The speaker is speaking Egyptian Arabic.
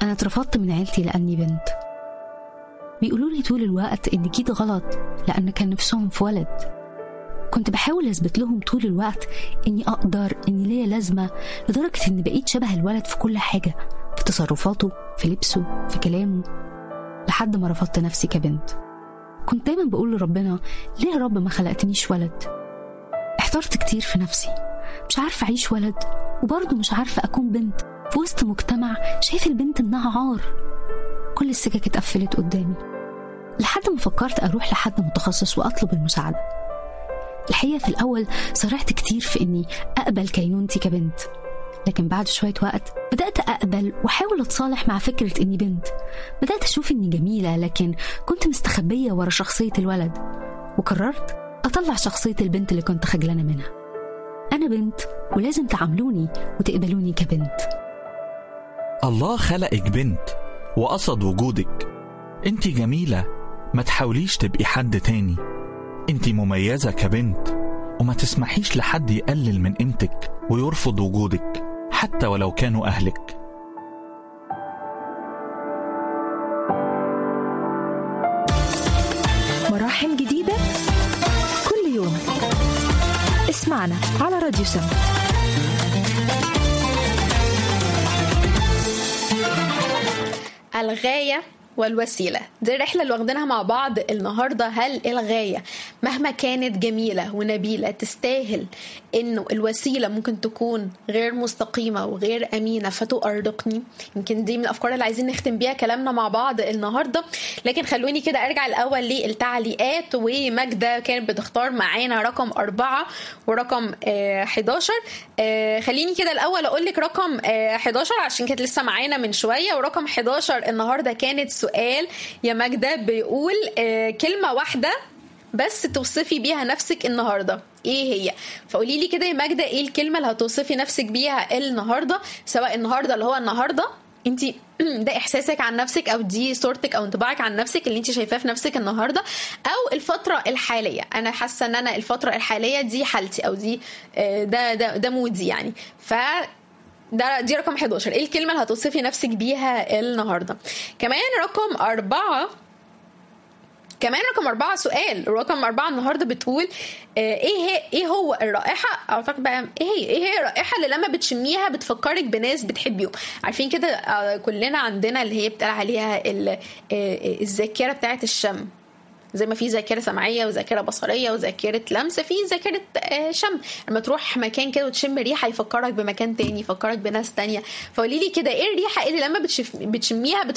أنا اترفضت من عيلتي لأني بنت بيقولوا لي طول الوقت إن جيت غلط لأن كان نفسهم في ولد كنت بحاول أثبت لهم طول الوقت إني أقدر إني ليا لازمة لدرجة إني بقيت شبه الولد في كل حاجة في تصرفاته في لبسه في كلامه لحد ما رفضت نفسي كبنت كنت دايما بقول لربنا ليه يا رب ما خلقتنيش ولد احترت كتير في نفسي مش عارفة أعيش ولد وبرضه مش عارفة أكون بنت في وسط مجتمع شايف البنت إنها عار كل السكك اتقفلت قدامي لحد ما فكرت أروح لحد متخصص وأطلب المساعدة الحقيقة في الأول صرعت كتير في إني أقبل كينونتي كبنت لكن بعد شوية وقت بدأت أقبل وأحاول أتصالح مع فكرة إني بنت بدأت أشوف إني جميلة لكن كنت مستخبية ورا شخصية الولد وقررت أطلع شخصية البنت اللي كنت خجلانة منها أنا بنت ولازم تعاملوني وتقبلوني كبنت الله خلقك بنت وقصد وجودك انت جميلة ما تحاوليش تبقي حد تاني انت مميزة كبنت وما تسمحيش لحد يقلل من قيمتك ويرفض وجودك حتى ولو كانوا أهلك مراحم جديدة كل يوم اسمعنا على راديو سم الغاية والوسيلة دي الرحلة اللي واخدينها مع بعض النهاردة هل الغاية مهما كانت جميلة ونبيلة تستاهل انه الوسيلة ممكن تكون غير مستقيمة وغير امينة فتؤرقني يمكن دي من الافكار اللي عايزين نختم بيها كلامنا مع بعض النهاردة لكن خلوني كده ارجع الاول للتعليقات وماجدة كانت بتختار معانا رقم أربعة ورقم آه 11 آه خليني كده الاول اقول لك رقم آه 11 عشان كانت لسه معانا من شوية ورقم 11 النهاردة كانت سؤال يا ماجدة بيقول آه كلمة واحدة بس توصفي بيها نفسك النهارده ايه هي فقولي لي كده يا ماجده ايه الكلمه اللي هتوصفي نفسك بيها النهارده سواء النهارده اللي هو النهارده انت ده احساسك عن نفسك او دي صورتك او انطباعك عن نفسك اللي انت شايفاه في نفسك النهارده او الفتره الحاليه انا حاسه ان انا الفتره الحاليه دي حالتي او دي ده ده ده مودي يعني ف ده دي رقم 11 ايه الكلمه اللي هتوصفي نفسك بيها النهارده كمان رقم أربعة كمان رقم أربعة سؤال رقم أربعة النهاردة بتقول إيه هي إيه هو الرائحة أعتقد بقى إيه هي إيه هي الرائحة اللي لما بتشميها بتفكرك بناس بتحبيهم عارفين كده كلنا عندنا اللي هي بتقال عليها الذاكرة بتاعة الشم زي ما في ذاكره سمعيه وذاكره بصريه وذاكره لمس في ذاكره شم لما تروح مكان كده وتشم ريحه يفكرك بمكان تاني يفكرك بناس تانية فقولي لي كده ايه الريحه اللي لما بتشف... بتشميها